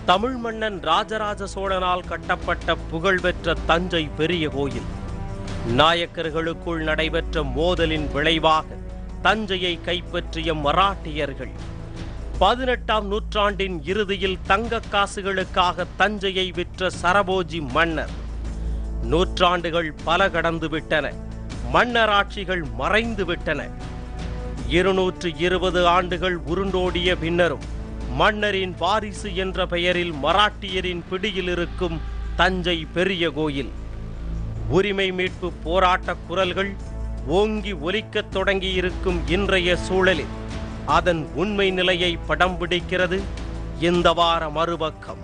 தமிழ் மன்னன் ராஜராஜ சோழனால் கட்டப்பட்ட புகழ்பெற்ற தஞ்சை பெரிய கோயில் நாயக்கர்களுக்குள் நடைபெற்ற மோதலின் விளைவாக தஞ்சையை கைப்பற்றிய மராட்டியர்கள் பதினெட்டாம் நூற்றாண்டின் இறுதியில் தங்க காசுகளுக்காக தஞ்சையை விற்ற சரபோஜி மன்னர் நூற்றாண்டுகள் பல கடந்து விட்டன மன்னராட்சிகள் மறைந்து விட்டன இருநூற்று இருபது ஆண்டுகள் உருண்டோடிய பின்னரும் மன்னரின் வாரிசு என்ற பெயரில் மராட்டியரின் பிடியில் இருக்கும் தஞ்சை பெரிய கோயில் உரிமை மீட்பு போராட்ட குரல்கள் ஓங்கி ஒலிக்கத் தொடங்கியிருக்கும் இன்றைய சூழலில் அதன் உண்மை நிலையை படம் பிடிக்கிறது இந்த வார மறுபக்கம்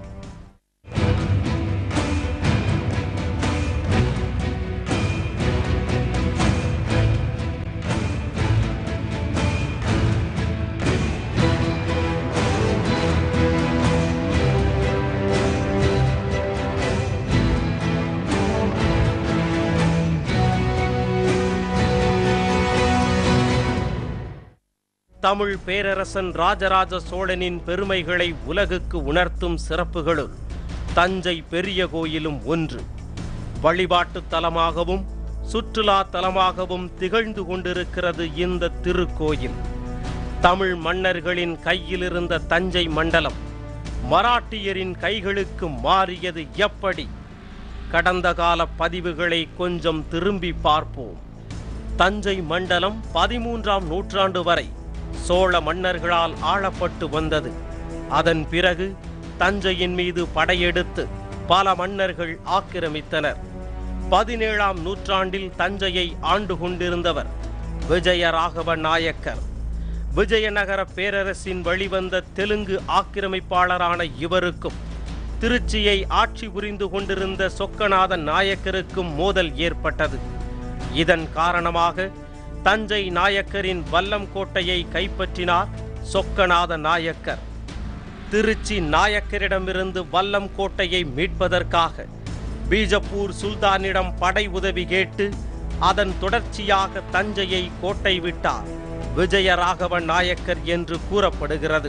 தமிழ் பேரரசன் ராஜராஜ சோழனின் பெருமைகளை உலகுக்கு உணர்த்தும் சிறப்புகளுள் தஞ்சை பெரிய கோயிலும் ஒன்று வழிபாட்டு தலமாகவும் சுற்றுலா தலமாகவும் திகழ்ந்து கொண்டிருக்கிறது இந்த திருக்கோயில் தமிழ் மன்னர்களின் கையில் இருந்த தஞ்சை மண்டலம் மராட்டியரின் கைகளுக்கு மாறியது எப்படி கடந்த கால பதிவுகளை கொஞ்சம் திரும்பி பார்ப்போம் தஞ்சை மண்டலம் பதிமூன்றாம் நூற்றாண்டு வரை சோழ மன்னர்களால் ஆளப்பட்டு வந்தது அதன் பிறகு தஞ்சையின் மீது படையெடுத்து பல மன்னர்கள் ஆக்கிரமித்தனர் பதினேழாம் நூற்றாண்டில் தஞ்சையை ஆண்டு கொண்டிருந்தவர் விஜயராகவ நாயக்கர் விஜயநகர பேரரசின் வழிவந்த தெலுங்கு ஆக்கிரமிப்பாளரான இவருக்கும் திருச்சியை ஆட்சி புரிந்து கொண்டிருந்த சொக்கநாத நாயக்கருக்கும் மோதல் ஏற்பட்டது இதன் காரணமாக தஞ்சை நாயக்கரின் வல்லம் கோட்டையை கைப்பற்றினார் சொக்கநாத நாயக்கர் திருச்சி நாயக்கரிடமிருந்து வல்லம் கோட்டையை மீட்பதற்காக பீஜப்பூர் சுல்தானிடம் படை உதவி கேட்டு அதன் தொடர்ச்சியாக தஞ்சையை கோட்டை விட்டார் விஜயராகவ நாயக்கர் என்று கூறப்படுகிறது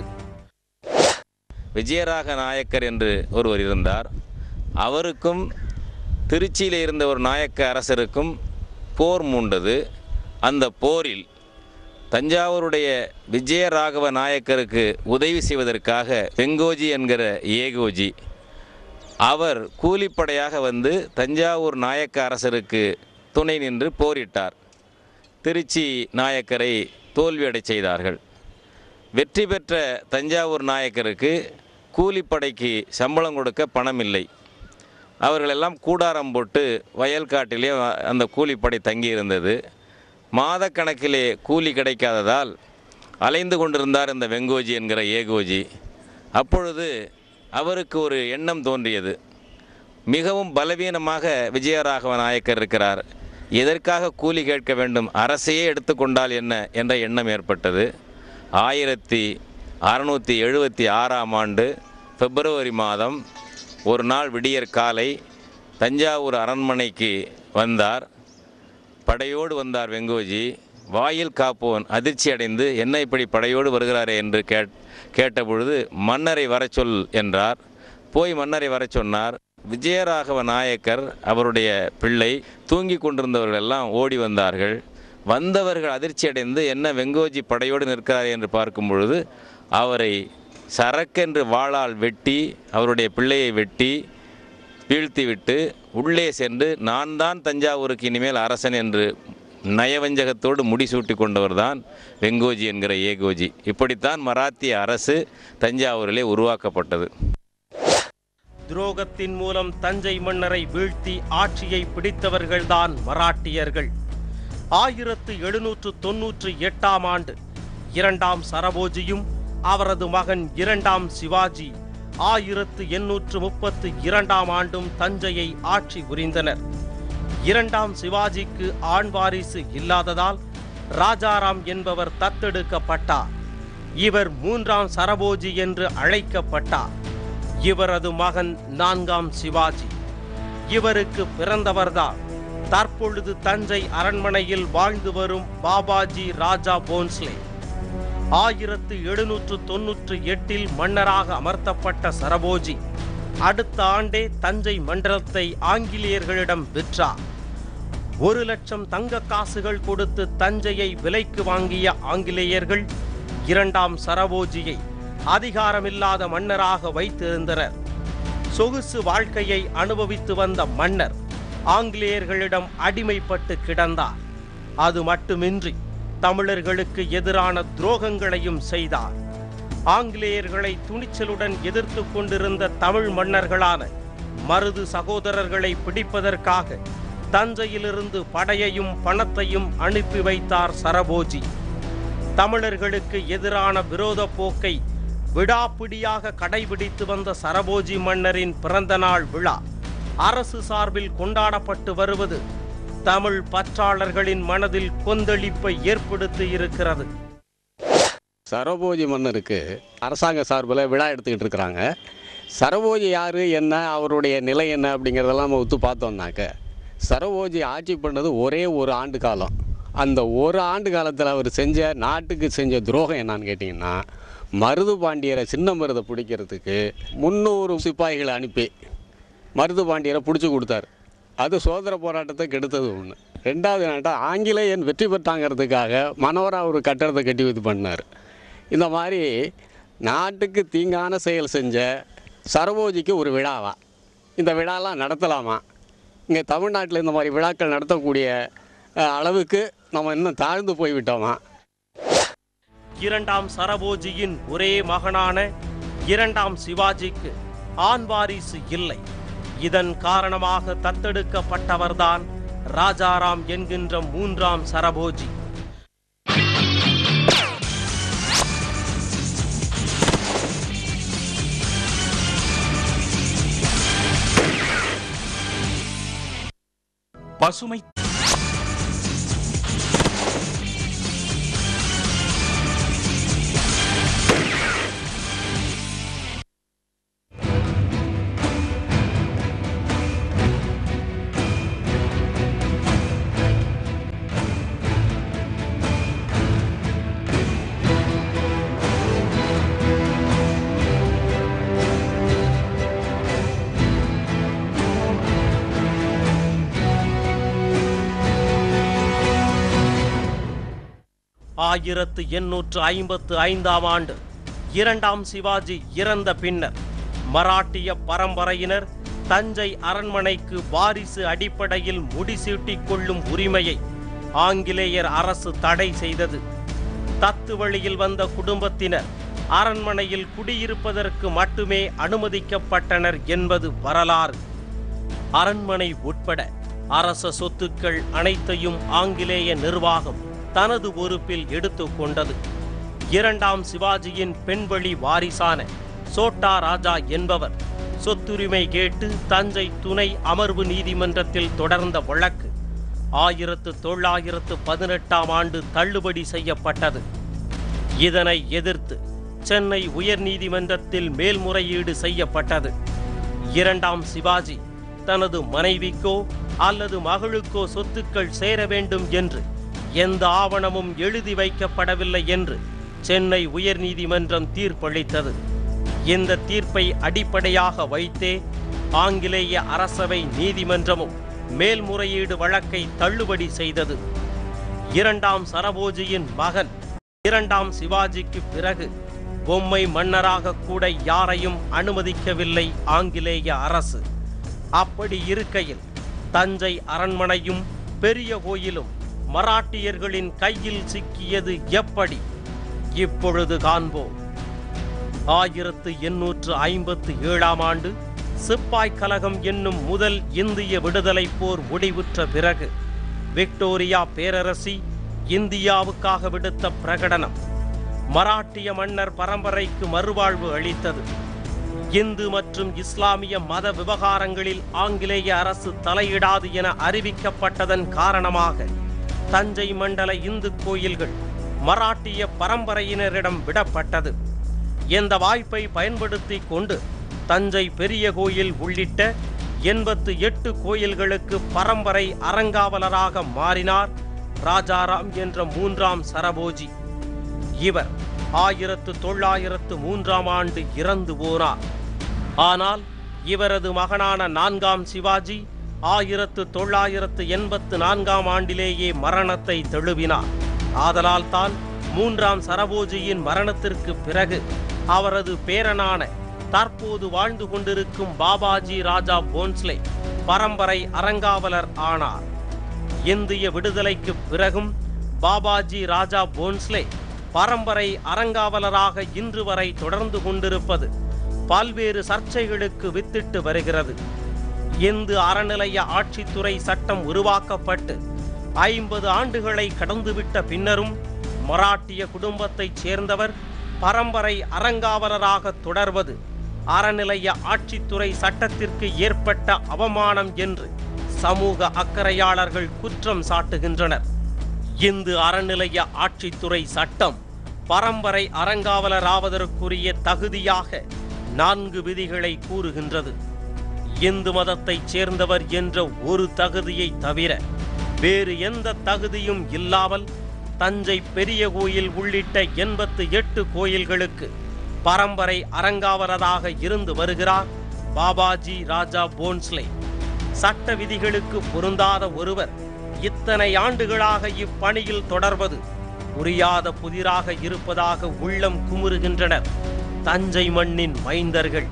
விஜயராக நாயக்கர் என்று ஒருவர் இருந்தார் அவருக்கும் திருச்சியில் இருந்த ஒரு நாயக்க அரசருக்கும் போர் மூண்டது அந்த போரில் தஞ்சாவூருடைய விஜயராகவ நாயக்கருக்கு உதவி செய்வதற்காக வெங்கோஜி என்கிற ஏகோஜி அவர் கூலிப்படையாக வந்து தஞ்சாவூர் நாயக்க அரசருக்கு துணை நின்று போரிட்டார் திருச்சி நாயக்கரை தோல்வியடைச் செய்தார்கள் வெற்றி பெற்ற தஞ்சாவூர் நாயக்கருக்கு கூலிப்படைக்கு சம்பளம் கொடுக்க பணம் இல்லை அவர்களெல்லாம் கூடாரம் போட்டு வயல்காட்டிலே அந்த கூலிப்படை தங்கியிருந்தது மாதக்கணக்கிலே கூலி கிடைக்காததால் அலைந்து கொண்டிருந்தார் இந்த வெங்கோஜி என்கிற ஏகோஜி அப்பொழுது அவருக்கு ஒரு எண்ணம் தோன்றியது மிகவும் பலவீனமாக விஜயராகவ நாயக்கர் இருக்கிறார் எதற்காக கூலி கேட்க வேண்டும் அரசையே எடுத்துக்கொண்டால் என்ன என்ற எண்ணம் ஏற்பட்டது ஆயிரத்தி அறுநூற்றி எழுபத்தி ஆறாம் ஆண்டு பிப்ரவரி மாதம் ஒரு நாள் விடியற் காலை தஞ்சாவூர் அரண்மனைக்கு வந்தார் படையோடு வந்தார் வெங்கோஜி வாயில் காப்போன் அதிர்ச்சி அடைந்து என்ன இப்படி படையோடு வருகிறாரே என்று கேட் கேட்டபொழுது மன்னரை வரச் சொல் என்றார் போய் மன்னரை வரச் சொன்னார் விஜயராகவ நாயக்கர் அவருடைய பிள்ளை தூங்கி கொண்டிருந்தவர்கள் எல்லாம் ஓடி வந்தார்கள் வந்தவர்கள் அதிர்ச்சி அடைந்து என்ன வெங்கோஜி படையோடு நிற்கிறார் என்று பார்க்கும் பொழுது அவரை சரக்கென்று வாளால் வெட்டி அவருடைய பிள்ளையை வெட்டி வீழ்த்திவிட்டு உள்ளே சென்று நான் தான் தஞ்சாவூருக்கு இனிமேல் அரசன் என்று நயவஞ்சகத்தோடு முடிசூட்டி கொண்டவர்தான் வெங்கோஜி என்கிற ஏகோஜி இப்படித்தான் மராத்திய அரசு தஞ்சாவூரிலே உருவாக்கப்பட்டது துரோகத்தின் மூலம் தஞ்சை மன்னரை வீழ்த்தி ஆட்சியை பிடித்தவர்கள்தான் மராட்டியர்கள் ஆயிரத்து எழுநூற்று தொன்னூற்று எட்டாம் ஆண்டு இரண்டாம் சரபோஜியும் அவரது மகன் இரண்டாம் சிவாஜி ஆயிரத்து எண்ணூற்று முப்பத்து இரண்டாம் ஆண்டும் தஞ்சையை ஆட்சி புரிந்தனர் இரண்டாம் சிவாஜிக்கு ஆண் வாரிசு இல்லாததால் ராஜாராம் என்பவர் தத்தெடுக்கப்பட்டார் இவர் மூன்றாம் சரபோஜி என்று அழைக்கப்பட்டார் இவரது மகன் நான்காம் சிவாஜி இவருக்கு பிறந்தவர்தான் தற்பொழுது தஞ்சை அரண்மனையில் வாழ்ந்து வரும் பாபாஜி ராஜா போன்ஸ்லே ஆயிரத்து எழுநூற்று தொன்னூற்று எட்டில் மன்னராக அமர்த்தப்பட்ட சரபோஜி அடுத்த ஆண்டே தஞ்சை மண்டலத்தை ஆங்கிலேயர்களிடம் விற்றார் ஒரு லட்சம் தங்க காசுகள் கொடுத்து தஞ்சையை விலைக்கு வாங்கிய ஆங்கிலேயர்கள் இரண்டாம் சரபோஜியை அதிகாரமில்லாத மன்னராக வைத்திருந்தனர் சொகுசு வாழ்க்கையை அனுபவித்து வந்த மன்னர் ஆங்கிலேயர்களிடம் அடிமைப்பட்டு கிடந்தார் அது மட்டுமின்றி தமிழர்களுக்கு எதிரான துரோகங்களையும் செய்தார் ஆங்கிலேயர்களை துணிச்சலுடன் எதிர்த்து கொண்டிருந்த தமிழ் மன்னர்களான மருது சகோதரர்களை பிடிப்பதற்காக தஞ்சையிலிருந்து படையையும் பணத்தையும் அனுப்பி வைத்தார் சரபோஜி தமிழர்களுக்கு எதிரான விரோத போக்கை விடாப்பிடியாக கடைபிடித்து வந்த சரபோஜி மன்னரின் பிறந்த நாள் விழா அரசு சார்பில் கொண்டாடப்பட்டு வருவது தமிழ் பற்றாளர்களின் மனதில் கொந்தளிப்பை ஏற்படுத்தி இருக்கிறது சரபோஜி மன்னருக்கு அரசாங்க சார்பில் விழா எடுத்துக்கிட்டு இருக்கிறாங்க சரபோஜி யார் என்ன அவருடைய நிலை என்ன அப்படிங்கிறதெல்லாம் நம்ம ஒத்து பார்த்தோம்னாக்க சரபோஜி ஆட்சி பண்ணது ஒரே ஒரு ஆண்டு காலம் அந்த ஒரு ஆண்டு காலத்தில் அவர் செஞ்ச நாட்டுக்கு செஞ்ச துரோகம் என்னன்னு கேட்டிங்கன்னா மருது பாண்டியரை சின்ன மருதை பிடிக்கிறதுக்கு முந்நூறு சிப்பாய்களை அனுப்பி மருது பாண்டியரை பிடிச்சி கொடுத்தாரு அது சுதந்திர போராட்டத்தை கெடுத்தது ஒன்று ரெண்டாவது என்னட்டா ஆங்கிலேயன் வெற்றி பெற்றாங்கிறதுக்காக மனோரா ஒரு கட்டடத்தை கட்டி இது பண்ணார் இந்த மாதிரி நாட்டுக்கு தீங்கான செயல் செஞ்ச சரபோஜிக்கு ஒரு விழாவா இந்த விழாலாம் நடத்தலாமா இங்கே தமிழ்நாட்டில் இந்த மாதிரி விழாக்கள் நடத்தக்கூடிய அஹ், அளவுக்கு நம்ம இன்னும் தாழ்ந்து போய்விட்டோமா இரண்டாம் சரபோஜியின் ஒரே மகனான இரண்டாம் சிவாஜிக்கு ஆண் வாரிசு இல்லை இதன் காரணமாக தத்தெடுக்கப்பட்டவர்தான் ராஜாராம் என்கின்ற மூன்றாம் சரபோஜி பசுமை ஆயிரத்து எண்ணூற்று ஐம்பத்து ஐந்தாம் ஆண்டு இரண்டாம் சிவாஜி இறந்த பின்னர் மராட்டிய பரம்பரையினர் தஞ்சை அரண்மனைக்கு வாரிசு அடிப்படையில் முடிசூட்டிக் கொள்ளும் உரிமையை ஆங்கிலேயர் அரசு தடை செய்தது தத்து வழியில் வந்த குடும்பத்தினர் அரண்மனையில் குடியிருப்பதற்கு மட்டுமே அனுமதிக்கப்பட்டனர் என்பது வரலாறு அரண்மனை உட்பட அரச சொத்துக்கள் அனைத்தையும் ஆங்கிலேய நிர்வாகம் தனது பொறுப்பில் எடுத்துக்கொண்டது இரண்டாம் சிவாஜியின் பெண்வழி வாரிசான சோட்டா ராஜா என்பவர் சொத்துரிமை கேட்டு தஞ்சை துணை அமர்வு நீதிமன்றத்தில் தொடர்ந்த வழக்கு ஆயிரத்து தொள்ளாயிரத்து பதினெட்டாம் ஆண்டு தள்ளுபடி செய்யப்பட்டது இதனை எதிர்த்து சென்னை உயர்நீதிமன்றத்தில் மேல்முறையீடு செய்யப்பட்டது இரண்டாம் சிவாஜி தனது மனைவிக்கோ அல்லது மகளுக்கோ சொத்துக்கள் சேர வேண்டும் என்று எந்த ஆவணமும் எழுதி வைக்கப்படவில்லை என்று சென்னை உயர்நீதிமன்றம் தீர்ப்பளித்தது இந்த தீர்ப்பை அடிப்படையாக வைத்தே ஆங்கிலேய அரசவை நீதிமன்றமும் மேல்முறையீடு வழக்கை தள்ளுபடி செய்தது இரண்டாம் சரபோஜியின் மகன் இரண்டாம் சிவாஜிக்கு பிறகு பொம்மை மன்னராக கூட யாரையும் அனுமதிக்கவில்லை ஆங்கிலேய அரசு அப்படி இருக்கையில் தஞ்சை அரண்மனையும் பெரிய கோயிலும் மராட்டியர்களின் கையில் சிக்கியது எப்படி இப்பொழுது காண்போம் ஆயிரத்து எண்ணூற்று ஐம்பத்து ஏழாம் ஆண்டு சிப்பாய் கலகம் என்னும் முதல் இந்திய விடுதலைப் போர் முடிவுற்ற பிறகு விக்டோரியா பேரரசி இந்தியாவுக்காக விடுத்த பிரகடனம் மராட்டிய மன்னர் பரம்பரைக்கு மறுவாழ்வு அளித்தது இந்து மற்றும் இஸ்லாமிய மத விவகாரங்களில் ஆங்கிலேய அரசு தலையிடாது என அறிவிக்கப்பட்டதன் காரணமாக தஞ்சை மண்டல இந்து கோயில்கள் மராட்டிய பரம்பரையினரிடம் விடப்பட்டது இந்த வாய்ப்பை பயன்படுத்தி கொண்டு தஞ்சை பெரிய கோயில் உள்ளிட்ட எண்பத்து எட்டு கோயில்களுக்கு பரம்பரை அறங்காவலராக மாறினார் ராஜாராம் என்ற மூன்றாம் சரபோஜி இவர் ஆயிரத்து தொள்ளாயிரத்து மூன்றாம் ஆண்டு இறந்து போனார் ஆனால் இவரது மகனான நான்காம் சிவாஜி ஆயிரத்து தொள்ளாயிரத்து எண்பத்து நான்காம் ஆண்டிலேயே மரணத்தை தழுவினார் ஆதலால் தான் மூன்றாம் சரபோஜியின் மரணத்திற்கு பிறகு அவரது பேரனான தற்போது வாழ்ந்து கொண்டிருக்கும் பாபாஜி ராஜா போன்ஸ்லே பரம்பரை அறங்காவலர் ஆனார் இந்திய விடுதலைக்கு பிறகும் பாபாஜி ராஜா போன்ஸ்லே பரம்பரை அறங்காவலராக இன்று வரை தொடர்ந்து கொண்டிருப்பது பல்வேறு சர்ச்சைகளுக்கு வித்திட்டு வருகிறது இந்து அறநிலைய ஆட்சித்துறை சட்டம் உருவாக்கப்பட்டு ஐம்பது ஆண்டுகளை கடந்துவிட்ட பின்னரும் மராட்டிய குடும்பத்தைச் சேர்ந்தவர் பரம்பரை அறங்காவலராக தொடர்வது அறநிலைய ஆட்சித்துறை சட்டத்திற்கு ஏற்பட்ட அவமானம் என்று சமூக அக்கறையாளர்கள் குற்றம் சாட்டுகின்றனர் இந்து அறநிலைய ஆட்சித்துறை சட்டம் பரம்பரை அறங்காவலராவதற்குரிய தகுதியாக நான்கு விதிகளை கூறுகின்றது இந்து மதத்தைச் சேர்ந்தவர் என்ற ஒரு தகுதியை தவிர வேறு எந்த தகுதியும் இல்லாமல் தஞ்சை பெரிய கோயில் உள்ளிட்ட எண்பத்து எட்டு கோயில்களுக்கு பரம்பரை அறங்காவலராக இருந்து வருகிறார் பாபாஜி ராஜா போன்ஸ்லே சட்ட விதிகளுக்கு பொருந்தாத ஒருவர் இத்தனை ஆண்டுகளாக இப்பணியில் தொடர்வது புரியாத புதிராக இருப்பதாக உள்ளம் குமுறுகின்றனர் தஞ்சை மண்ணின் மைந்தர்கள்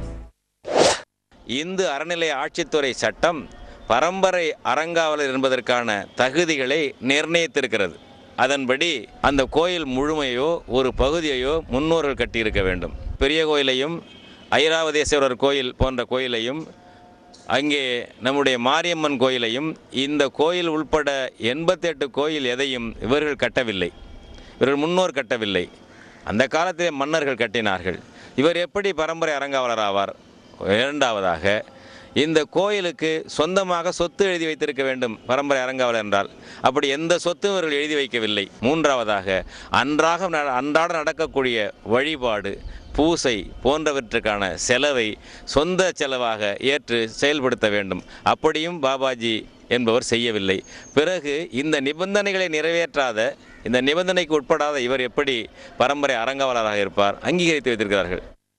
இந்து அறநிலைய ஆட்சித்துறை சட்டம் பரம்பரை அறங்காவலர் என்பதற்கான தகுதிகளை நிர்ணயித்திருக்கிறது அதன்படி அந்த கோயில் முழுமையோ ஒரு பகுதியையோ முன்னோர்கள் கட்டியிருக்க வேண்டும் பெரிய கோயிலையும் ஐராவதேஸ்வரர் கோயில் போன்ற கோயிலையும் அங்கே நம்முடைய மாரியம்மன் கோயிலையும் இந்த கோயில் உள்பட எண்பத்தெட்டு கோயில் எதையும் இவர்கள் கட்டவில்லை இவர்கள் முன்னோர் கட்டவில்லை அந்த காலத்திலே மன்னர்கள் கட்டினார்கள் இவர் எப்படி பரம்பரை அறங்காவலர் ஆவார் இரண்டாவதாக இந்த கோயிலுக்கு சொந்தமாக சொத்து எழுதி வைத்திருக்க வேண்டும் பரம்பரை அறங்காவலர் என்றால் அப்படி எந்த சொத்தும் இவர்கள் எழுதி வைக்கவில்லை மூன்றாவதாக அன்றாக ந- அன்றாட நடக்கக்கூடிய வழிபாடு பூசை போன்றவற்றுக்கான செலவை சொந்த செலவாக ஏற்று செயல்படுத்த வேண்டும் அப்படியும் பாபாஜி என்பவர் செய்யவில்லை பிறகு இந்த நிபந்தனைகளை நிறைவேற்றாத இந்த நிபந்தனைக்கு உட்படாத இவர் எப்படி பரம்பரை அறங்காவலராக இருப்பார் அங்கீகரித்து வைத்திருக்கிறார்கள்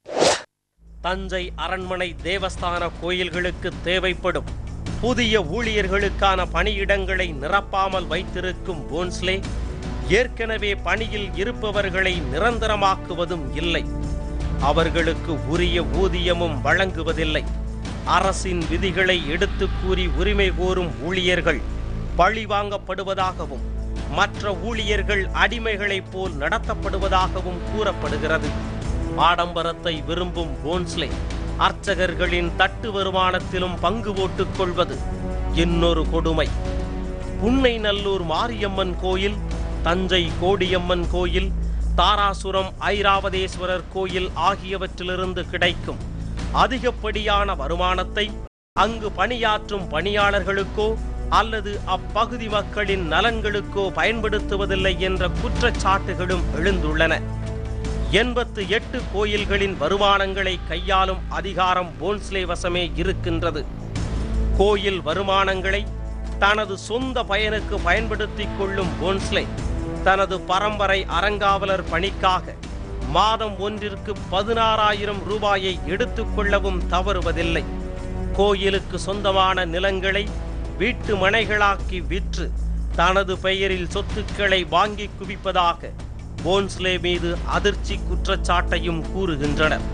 தஞ்சை அரண்மனை தேவஸ்தான கோயில்களுக்கு தேவைப்படும் புதிய ஊழியர்களுக்கான பணியிடங்களை நிரப்பாமல் வைத்திருக்கும் போன்ஸ்லே ஏற்கனவே பணியில் இருப்பவர்களை நிரந்தரமாக்குவதும் இல்லை அவர்களுக்கு உரிய ஊதியமும் வழங்குவதில்லை அரசின் விதிகளை எடுத்துக் கூறி உரிமை கோரும் ஊழியர்கள் பழி வாங்கப்படுவதாகவும் மற்ற ஊழியர்கள் அடிமைகளைப் போல் நடத்தப்படுவதாகவும் கூறப்படுகிறது ஆடம்பரத்தை விரும்பும் போன்ஸ்லே அர்ச்சகர்களின் தட்டு வருமானத்திலும் பங்கு போட்டுக் கொள்வது இன்னொரு கொடுமை புன்னைநல்லூர் மாரியம்மன் கோயில் தஞ்சை கோடியம்மன் கோயில் தாராசுரம் ஐராவதேஸ்வரர் கோயில் ஆகியவற்றிலிருந்து கிடைக்கும் அதிகப்படியான வருமானத்தை அங்கு பணியாற்றும் பணியாளர்களுக்கோ அல்லது அப்பகுதி மக்களின் நலன்களுக்கோ பயன்படுத்துவதில்லை என்ற குற்றச்சாட்டுகளும் எழுந்துள்ளன எண்பத்து எட்டு கோயில்களின் வருமானங்களை கையாளும் அதிகாரம் போன்ஸ்லே வசமே இருக்கின்றது கோயில் வருமானங்களை தனது சொந்த பயனுக்கு பயன்படுத்திக் கொள்ளும் போன்ஸ்லே தனது பரம்பரை அறங்காவலர் பணிக்காக மாதம் ஒன்றிற்கு பதினாறாயிரம் ரூபாயை எடுத்துக்கொள்ளவும் தவறுவதில்லை கோயிலுக்கு சொந்தமான நிலங்களை வீட்டு மனைகளாக்கி விற்று தனது பெயரில் சொத்துக்களை வாங்கி குவிப்பதாக போன்ஸ்லே மீது அதிர்ச்சி குற்றச்சாட்டையும் கூறுகின்றனர்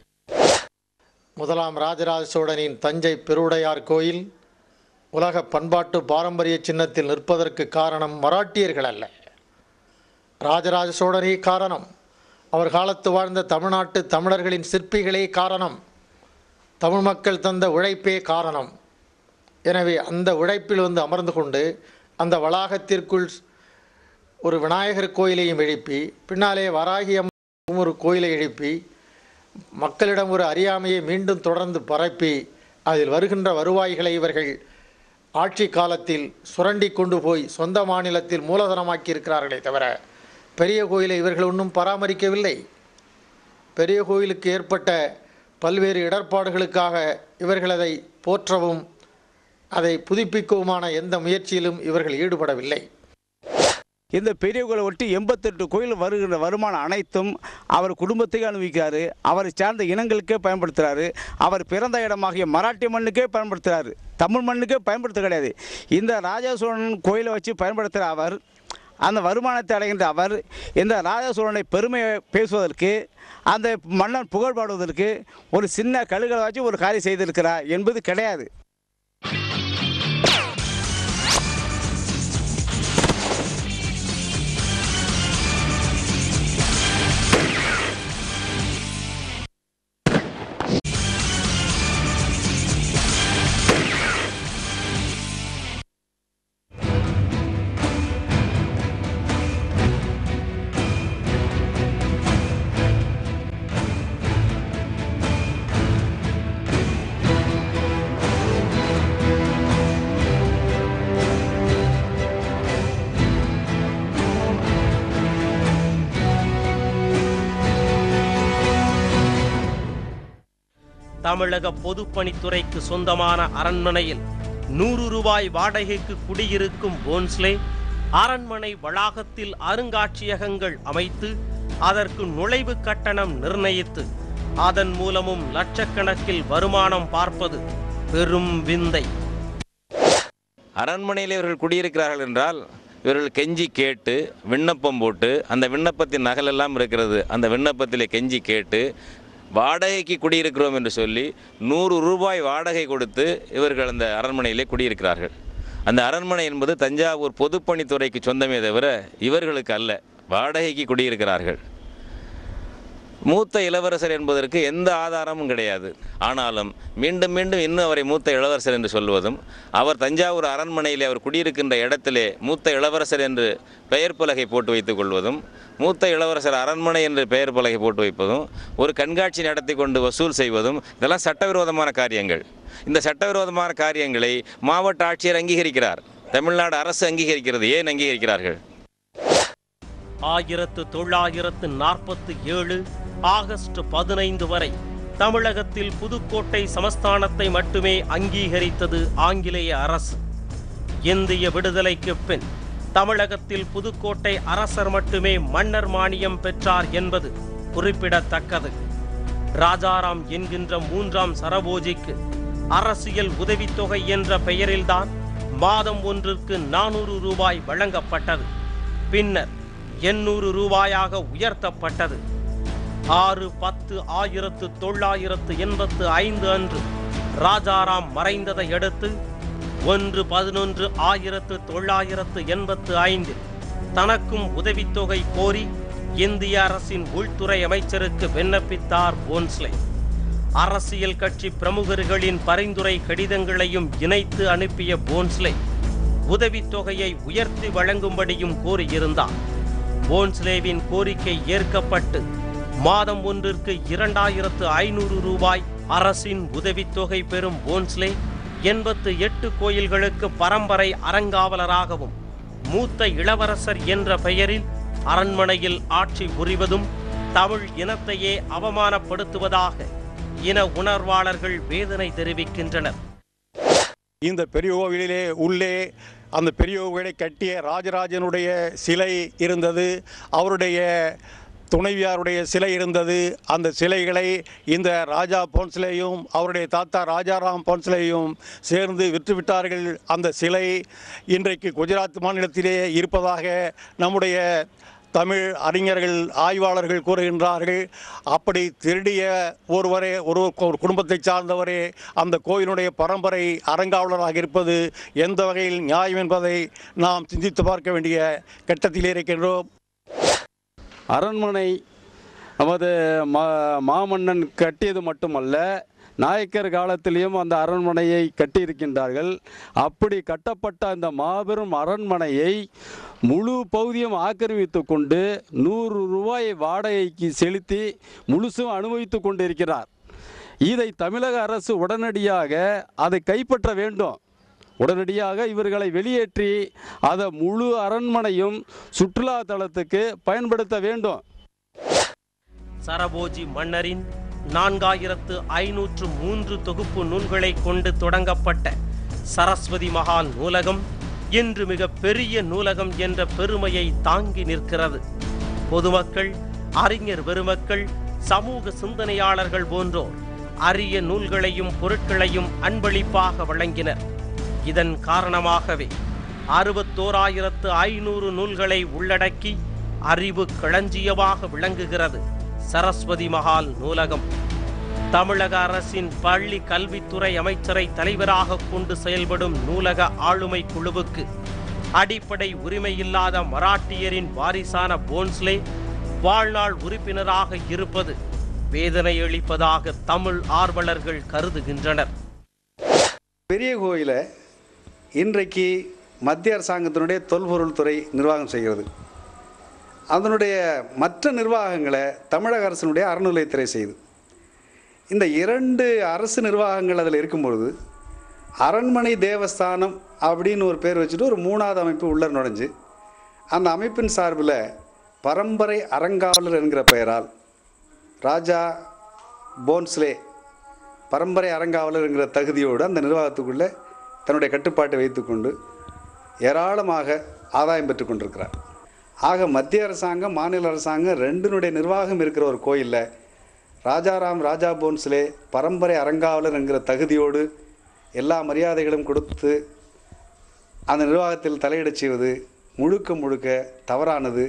முதலாம் ராஜராஜ சோழனின் தஞ்சை பெருவுடையார் கோயில் உலக பண்பாட்டு பாரம்பரிய சின்னத்தில் நிற்பதற்கு காரணம் மராட்டியர்கள் அல்ல ராஜராஜ சோழனே காரணம் அவர் காலத்து வாழ்ந்த தமிழ்நாட்டு தமிழர்களின் சிற்பிகளே காரணம் தமிழ் மக்கள் தந்த உழைப்பே காரணம் எனவே அந்த உழைப்பில் வந்து அமர்ந்து கொண்டு அந்த வளாகத்திற்குள் ஒரு விநாயகர் கோயிலையும் எழுப்பி பின்னாலே வராகி அம்மன் ஒரு கோயிலை எழுப்பி மக்களிடம் ஒரு அறியாமையை மீண்டும் தொடர்ந்து பரப்பி அதில் வருகின்ற வருவாய்களை இவர்கள் ஆட்சி காலத்தில் சுரண்டி கொண்டு போய் சொந்த மாநிலத்தில் மூலதனமாக்கி இருக்கிறார்களே தவிர பெரிய கோயிலை இவர்கள் ஒன்றும் பராமரிக்கவில்லை பெரிய கோயிலுக்கு ஏற்பட்ட பல்வேறு இடர்பாடுகளுக்காக இவர்கள் அதை போற்றவும் அதை புதுப்பிக்கவுமான எந்த முயற்சியிலும் இவர்கள் ஈடுபடவில்லை இந்த பெரிய கோயிலை ஒட்டி எண்பத்தெட்டு கோயில் வருகிற வருமானம் அனைத்தும் அவர் குடும்பத்துக்கு அனுபவிக்கிறாரு அவரை சார்ந்த இனங்களுக்கே பயன்படுத்துகிறாரு அவர் பிறந்த இடமாகிய மராட்டிய மண்ணுக்கே பயன்படுத்துகிறாரு தமிழ் மண்ணுக்கே பயன்படுத்த கிடையாது இந்த ராஜா சோழன் கோயிலை வச்சு பயன்படுத்துகிற அவர் அந்த வருமானத்தை அடைகின்ற அவர் இந்த ராஜசோழனை பெருமையை பேசுவதற்கு அந்த மன்னன் புகழ் பாடுவதற்கு ஒரு சின்ன கழுகளை வச்சு ஒரு காரியம் செய்திருக்கிறார் என்பது கிடையாது தமிழக பொதுப்பணித்துறைக்கு சொந்தமான அரண்மனையில் நூறு ரூபாய் வாடகைக்கு குடியிருக்கும் போன்ஸ்லே அரண்மனை வளாகத்தில் அருங்காட்சியகங்கள் அமைத்து அதற்கு நுழைவு கட்டணம் நிர்ணயித்து அதன் மூலமும் லட்சக்கணக்கில் வருமானம் பார்ப்பது பெரும் விந்தை அரண்மனையில் இவர்கள் குடியிருக்கிறார்கள் என்றால் இவர்கள் கெஞ்சி கேட்டு விண்ணப்பம் போட்டு அந்த விண்ணப்பத்தின் நகலெல்லாம் இருக்கிறது அந்த விண்ணப்பத்திலே கெஞ்சி கேட்டு வாடகைக்கு குடியிருக்கிறோம் என்று சொல்லி நூறு ரூபாய் வாடகை கொடுத்து இவர்கள் அந்த அரண்மனையிலே குடியிருக்கிறார்கள் அந்த அரண்மனை என்பது தஞ்சாவூர் பொதுப்பணித்துறைக்கு சொந்தமே தவிர இவர்களுக்கு அல்ல வாடகைக்கு குடியிருக்கிறார்கள் மூத்த இளவரசர் என்பதற்கு எந்த ஆதாரமும் கிடையாது ஆனாலும் மீண்டும் மீண்டும் இன்னும் அவரை மூத்த இளவரசர் என்று சொல்வதும் அவர் தஞ்சாவூர் அரண்மனையிலே அவர் குடியிருக்கின்ற இடத்திலே மூத்த இளவரசர் என்று பெயர் பலகை போட்டு வைத்துக் கொள்வதும் மூத்த இளவரசர் அரண்மனை என்று பெயர் பலகை போட்டு வைப்பதும் ஒரு கண்காட்சி நடத்தி கொண்டு வசூல் செய்வதும் இதெல்லாம் சட்டவிரோதமான காரியங்கள் இந்த சட்டவிரோதமான காரியங்களை மாவட்ட ஆட்சியர் அங்கீகரிக்கிறார் தமிழ்நாடு அரசு அங்கீகரிக்கிறது ஏன் அங்கீகரிக்கிறார்கள் ஆயிரத்து தொள்ளாயிரத்து நாற்பத்தி ஏழு ஆகஸ்ட் பதினைந்து வரை தமிழகத்தில் புதுக்கோட்டை சமஸ்தானத்தை மட்டுமே அங்கீகரித்தது ஆங்கிலேய அரசு இந்திய விடுதலைக்கு பின் தமிழகத்தில் புதுக்கோட்டை அரசர் மட்டுமே மன்னர் மானியம் பெற்றார் என்பது குறிப்பிடத்தக்கது ராஜாராம் என்கின்ற மூன்றாம் சரபோஜிக்கு அரசியல் உதவித்தொகை என்ற பெயரில்தான் மாதம் ஒன்றிற்கு நானூறு ரூபாய் வழங்கப்பட்டது பின்னர் எண்ணூறு ரூபாயாக உயர்த்தப்பட்டது ஆறு பத்து ஆயிரத்து தொள்ளாயிரத்து எண்பத்து ஐந்து அன்று ராஜாராம் மறைந்ததை அடுத்து ஒன்று பதினொன்று ஆயிரத்து தொள்ளாயிரத்து எண்பத்து ஐந்தில் தனக்கும் உதவித்தொகை கோரி இந்திய அரசின் உள்துறை அமைச்சருக்கு விண்ணப்பித்தார் போன்ஸ்லே அரசியல் கட்சி பிரமுகர்களின் பரிந்துரை கடிதங்களையும் இணைத்து அனுப்பிய போன்ஸ்லே உதவித்தொகையை உயர்த்தி வழங்கும்படியும் கோரியிருந்தார் போன்ஸ்லேவின் கோரிக்கை ஏற்கப்பட்டு மாதம் ஒன்றிற்கு இரண்டாயிரத்து ஐநூறு ரூபாய் அரசின் உதவித்தொகை பெறும் போன்ஸ்லே எண்பத்து எட்டு கோயில்களுக்கு பரம்பரை அறங்காவலராகவும் மூத்த இளவரசர் என்ற பெயரில் அரண்மனையில் ஆட்சி புரிவதும் தமிழ் இனத்தையே அவமானப்படுத்துவதாக இன உணர்வாளர்கள் வேதனை தெரிவிக்கின்றனர் இந்த பெரிய கோவிலிலே உள்ளே அந்த பெரிய கோவிலை கட்டிய ராஜராஜனுடைய சிலை இருந்தது அவருடைய துணைவியாருடைய சிலை இருந்தது அந்த சிலைகளை இந்த ராஜா போன்ஸ்லேயும் அவருடைய தாத்தா ராஜாராம் போன்ஸ்லேயும் சேர்ந்து விற்றுவிட்டார்கள் அந்த சிலை இன்றைக்கு குஜராத் மாநிலத்திலே இருப்பதாக நம்முடைய தமிழ் அறிஞர்கள் ஆய்வாளர்கள் கூறுகின்றார்கள் அப்படி திருடிய ஒருவரே ஒரு ஒரு குடும்பத்தை சார்ந்தவரே அந்த கோயிலுடைய பரம்பரை அறங்காவலராக இருப்பது எந்த வகையில் நியாயம் என்பதை நாம் சிந்தித்து பார்க்க வேண்டிய கட்டத்தில் இருக்கின்றோம் அரண்மனை நமது மா மாமன்னன் கட்டியது மட்டுமல்ல நாயக்கர் காலத்திலேயும் அந்த அரண்மனையை கட்டியிருக்கின்றார்கள் அப்படி கட்டப்பட்ட அந்த மாபெரும் அரண்மனையை முழு பகுதியும் ஆக்கிரமித்து கொண்டு நூறு ரூபாய் வாடகைக்கு செலுத்தி முழுசும் அனுபவித்து கொண்டிருக்கிறார் இதை தமிழக அரசு உடனடியாக அதை கைப்பற்ற வேண்டும் உடனடியாக இவர்களை வெளியேற்றி அதை முழு அரண்மனையும் சுற்றுலா தலத்துக்கு பயன்படுத்த வேண்டும் சரபோஜி மன்னரின் நான்காயிரத்து ஐநூற்று மூன்று தொகுப்பு நூல்களை கொண்டு தொடங்கப்பட்ட சரஸ்வதி மகால் நூலகம் இன்று மிக பெரிய நூலகம் என்ற பெருமையை தாங்கி நிற்கிறது பொதுமக்கள் அறிஞர் பெருமக்கள் சமூக சிந்தனையாளர்கள் போன்றோர் அரிய நூல்களையும் பொருட்களையும் அன்பளிப்பாக வழங்கினர் இதன் காரணமாகவே அறுபத்தோராயிரத்து ஐநூறு நூல்களை உள்ளடக்கி அறிவு களஞ்சியமாக விளங்குகிறது சரஸ்வதி மகால் நூலகம் தமிழக அரசின் பள்ளி கல்வித்துறை அமைச்சரை தலைவராக கொண்டு செயல்படும் நூலக ஆளுமை குழுவுக்கு அடிப்படை உரிமையில்லாத மராட்டியரின் வாரிசான போன்ஸ்லே வாழ்நாள் உறுப்பினராக இருப்பது வேதனை அளிப்பதாக தமிழ் ஆர்வலர்கள் கருதுகின்றனர் பெரிய கோயிலை இன்றைக்கு மத்திய அரசாங்கத்தினுடைய தொல்பொருள் துறை நிர்வாகம் செய்கிறது அதனுடைய மற்ற நிர்வாகங்களை தமிழக அரசினுடைய அறநிலையத்துறை செய்யுது இந்த இரண்டு அரசு நிர்வாகங்கள் அதில் இருக்கும்பொழுது அரண்மனை தேவஸ்தானம் அப்படின்னு ஒரு பேர் வச்சுட்டு ஒரு மூணாவது அமைப்பு உள்ள நுழைஞ்சு அந்த அமைப்பின் சார்பில் பரம்பரை அறங்காவலர் என்கிற பெயரால் ராஜா போன்ஸ்லே பரம்பரை அறங்காவலர் என்கிற தகுதியோடு அந்த நிர்வாகத்துக்குள்ளே தன்னுடைய கட்டுப்பாட்டை வைத்துக்கொண்டு ஏராளமாக ஆதாயம் பெற்று கொண்டிருக்கிறார் ஆக மத்திய அரசாங்கம் மாநில அரசாங்கம் ரெண்டினுடைய நிர்வாகம் இருக்கிற ஒரு கோயிலில் ராஜாராம் ராஜா போன்ஸ்லே பரம்பரை அறங்காவலர் என்கிற தகுதியோடு எல்லா மரியாதைகளும் கொடுத்து அந்த நிர்வாகத்தில் தலையிடச் செய்வது முழுக்க முழுக்க தவறானது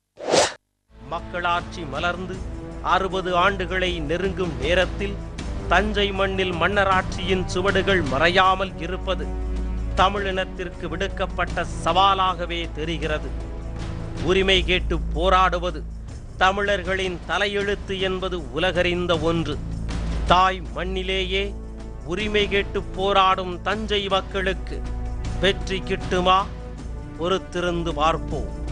மக்களாட்சி மலர்ந்து அறுபது ஆண்டுகளை நெருங்கும் நேரத்தில் தஞ்சை மண்ணில் மன்னராட்சியின் சுவடுகள் மறையாமல் இருப்பது தமிழினத்திற்கு விடுக்கப்பட்ட சவாலாகவே தெரிகிறது உரிமை கேட்டு போராடுவது தமிழர்களின் தலையெழுத்து என்பது உலகறிந்த ஒன்று தாய் மண்ணிலேயே உரிமை கேட்டு போராடும் தஞ்சை மக்களுக்கு வெற்றி கிட்டுமா பொறுத்திருந்து பார்ப்போம்